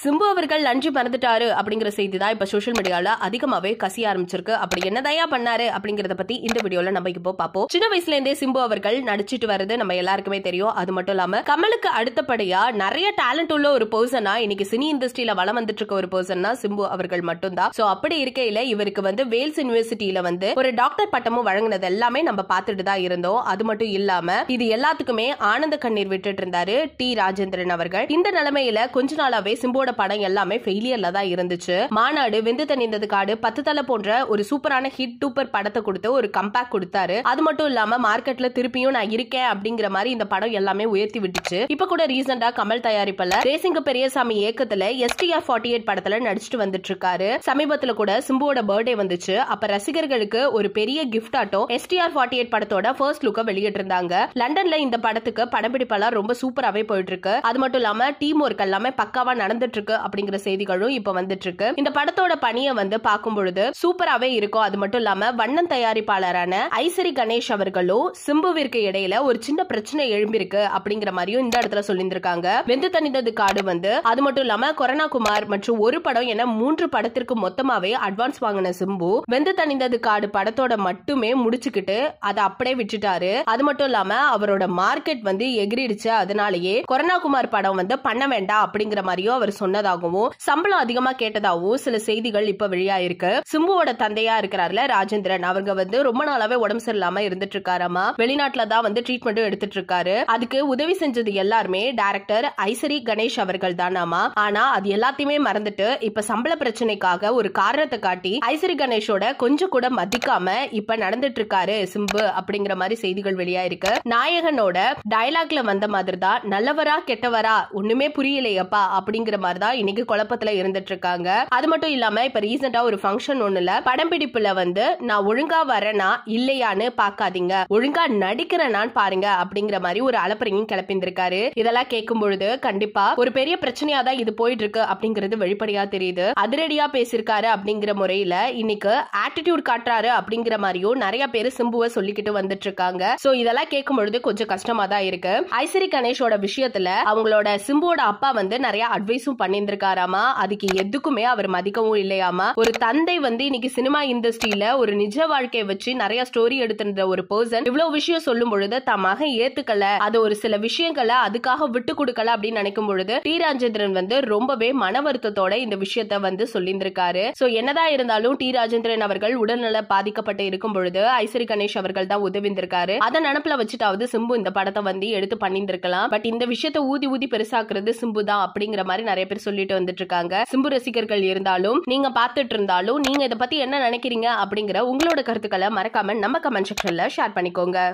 சிம்பு அவர்கள் நன்றி மறந்துட்டாரு அப்படிங்கிற செய்தி தான் இப்ப சோஷியல் மீடியால அதிகமாவே கசிய ஆரம்பிச்சிருக்கு அப்படி என்னதையா பண்ணாரு அப்படிங்கறத பத்தி இந்த வீடியோல நம்ம இப்போ பார்ப்போம் சின்ன வயசுல இருந்தே சிம்பு அவர்கள் நடிச்சிட்டு வர்றது நம்ம எல்லாருக்குமே தெரியும் அது மட்டும் இல்லாம கமலுக்கு அடுத்தபடியா நிறைய டேலண்ட் உள்ள ஒரு பர்சனா இன்னைக்கு சினி இண்டஸ்ட்ரியில வளம் வந்துட்டு இருக்க ஒரு பர்சன்னா சிம்பு அவர்கள் மட்டும்தான் சோ அப்படி இருக்கையில இவருக்கு வந்து வேல்ஸ் யூனிவர்சிட்டியில வந்து ஒரு டாக்டர் பட்டமும் வழங்கினது எல்லாமே நம்ம பார்த்துட்டு தான் இருந்தோம் அது மட்டும் இல்லாம இது எல்லாத்துக்குமே ஆனந்த கண்ணீர் விட்டுட்டு இருந்தாரு டி ராஜேந்திரன் அவர்கள் இந்த நிலைமையில கொஞ்ச நாளாவே சிம்புவோட படம் எல்லாமே ஃபெயிலியர்ல தான் இருந்துச்சு மாநாடு வெந்து தணிந்தது காடு பத்து தலை போன்ற ஒரு சூப்பரான ஹிட் டூப்பர் படத்தை கொடுத்து ஒரு கம்பேக் கொடுத்தாரு அது மட்டும் இல்லாம மார்க்கெட்ல திருப்பியும் நான் இருக்கேன் அப்படிங்கிற மாதிரி இந்த படம் எல்லாமே உயர்த்தி விட்டுச்சு இப்ப கூட ரீசெண்டா கமல் தயாரிப்புல ரேசிங்க பெரியசாமி இயக்கத்துல எஸ்டிஆர் ஃபார்ட்டி எயிட் படத்துல நடிச்சிட்டு வந்துட்டு இருக்காரு சமீபத்துல கூட சிம்புவோட பர்த்டே வந்துச்சு அப்ப ரசிகர்களுக்கு ஒரு பெரிய கிஃப்ட் ஆட்டம் எஸ்டிஆர் ஃபார்ட்டி எயிட் படத்தோட ஃபர்ஸ்ட் லுக்க வெளியிட்டிருந்தாங்க லண்டன்ல இந்த படத்துக்கு படப்பிடிப்பெல்லாம் ரொம்ப சூப்பராவே போயிட்டு இருக்கு அது மட்டும் இல்லாம டீம் ஒர்க் எல்லாமே பக்காவா நடந்துட்டு இருக்கு அப்படிங்கிற செய்திகளும் இப்ப வந்துட்டு இருக்கு இந்த படத்தோட பணியை வந்து பார்க்கும் பொழுது சூப்பராவே இருக்கும் அது மட்டும் இல்லாம வண்ணன் தயாரிப்பாளரான ஐசரி கணேஷ் அவர்களும் சிம்புவிற்கு இடையில ஒரு சின்ன பிரச்சனை எழும்பிருக்கு அப்படிங்கிற மாதிரியும் இந்த இடத்துல சொல்லியிருந்திருக்காங்க வெந்து தணிந்தது காடு வந்து அது மட்டும் இல்லாம கொரோனா குமார் மற்றும் ஒரு படம் என மூன்று படத்திற்கு மொத்தமாவே அட்வான்ஸ் வாங்கின சிம்பு வெந்து தணிந்தது காடு படத்தோட மட்டுமே முடிச்சுக்கிட்டு அதை அப்படியே விட்டுட்டாரு அது மட்டும் இல்லாம அவரோட மார்க்கெட் வந்து எகிரிடுச்சு அதனாலேயே கொரோனா குமார் படம் வந்து பண்ண வேண்டாம் அப்படிங்கிற மாதிரியும் அவர் சொன்னதாகவும் சம்பளம் அதிகமா கேட்டதாகவும் சில செய்திகள் இப்ப வெளியாயிருக்கு சிம்புவோட தந்தையா இருக்கிறார்ல ராஜேந்திரன் அவங்க வந்து ரொம்ப நாளாவே உடம்பு சரியில்லாம இருந்துட்டு இருக்காராமா வெளிநாட்டுல தான் வந்து ட்ரீட்மெண்ட்டும் எடுத்துட்டு இருக்காரு அதுக்கு உதவி செஞ்சது எல்லாருமே டைரக்டர் ஐசரி கணேஷ் அவர்கள் தானாமா ஆனா அது எல்லாத்தையுமே மறந்துட்டு இப்ப சம்பள பிரச்சனைக்காக ஒரு காரணத்தை காட்டி ஐசரி கணேஷோட கொஞ்சம் கூட மதிக்காம இப்ப நடந்துட்டு இருக்காரு சிம்பு அப்படிங்கிற மாதிரி செய்திகள் வெளியாயிருக்கு நாயகனோட டயலாக்ல வந்த மாதிரி தான் நல்லவரா கெட்டவரா ஒண்ணுமே புரியலையப்பா அப்படிங்கிற மாதிரி தான் இன்னைக்கு குழப்பத்துல இருந்துட்டு இருக்காங்க அது மட்டும் இல்லாம இப்ப ரீசெண்டா ஒரு ஃபங்க்ஷன் ஒண்ணுல படம்பிடிப்புல வந்து நான் ஒழுங்கா வரேனா இல்லையான்னு பாக்காதீங்க ஒழுங்கா நடிக்கிறேனான்னு பாருங்க அப்படிங்கிற மாதிரி ஒரு அலப்பறையும் கிளப்பிந்திருக்காரு இதெல்லாம் கேட்கும் பொழுது கண்டிப்பா ஒரு பெரிய பிரச்சனையா தான் இது போயிட்டு இருக்கு அப்படிங்கிறது வெளிப்படையா தெரியுது அதிரடியா பேசியிருக்காரு அப்படிங்கிற முறையில இன்னைக்கு ஆட்டிடியூட் காட்டுறாரு அப்படிங்கிற மாதிரியும் நிறைய பேர் சிம்புவை சொல்லிக்கிட்டு வந்துட்டு இருக்காங்க சோ இதெல்லாம் கேட்கும் பொழுது கொஞ்சம் கஷ்டமா தான் இருக்கு ஐசரி கணேஷோட விஷயத்துல அவங்களோட சிம்புவோட அப்பா வந்து நிறைய அட்வைஸும் பண்ணியிருந்திருக்காராமா அதுக்கு எதுக்குமே அவர் மதிக்கவும் இல்லையாமா ஒரு தந்தை வந்து இன்னைக்கு சினிமா இண்டஸ்ட்ரியில ஒரு நிஜ வாழ்க்கையை வச்சு நிறைய ஸ்டோரி எடுத்திருந்த ஒரு பர்சன் இவ்வளவு விஷயம் சொல்லும் பொழுது தம் மகன் ஏத்துக்கல அது ஒரு சில விஷயங்களை அதுக்காக விட்டு கொடுக்கல அப்படின்னு நினைக்கும் பொழுது டி ராஜேந்திரன் வந்து ரொம்பவே மன வருத்தத்தோட இந்த விஷயத்த வந்து சொல்லியிருந்திருக்காரு சோ என்னதான் இருந்தாலும் டி ராஜேந்திரன் அவர்கள் உடல்நல பாதிக்கப்பட்டு இருக்கும் பொழுது ஐசரி கணேஷ் அவர்கள் தான் உதவிந்திருக்காரு அதை நினப்புல வச்சுட்டாவது சிம்பு இந்த படத்தை வந்து எடுத்து பண்ணியிருந்திருக்கலாம் பட் இந்த விஷயத்த ஊதி ஊதி பெருசாக்குறது சிம்பு தான் அப்படிங்கிற மாதிரி நிறைய பேர் சொல்லிட்டு வந்துட்டு இருக்காங்க சிம்பு ரசிகர்கள் இருந்தாலும் நீங்க பார்த்துட்டு இருந்தாலும் நீங்க இதை பத்தி என்ன நினைக்கிறீங்க அப்படிங்கிற உங்களோட கருத்துக்களை மறக்காம நம்ம கமெண்ட் செக்ஷன்ல ஷேர் பண்ணிக்கோங்க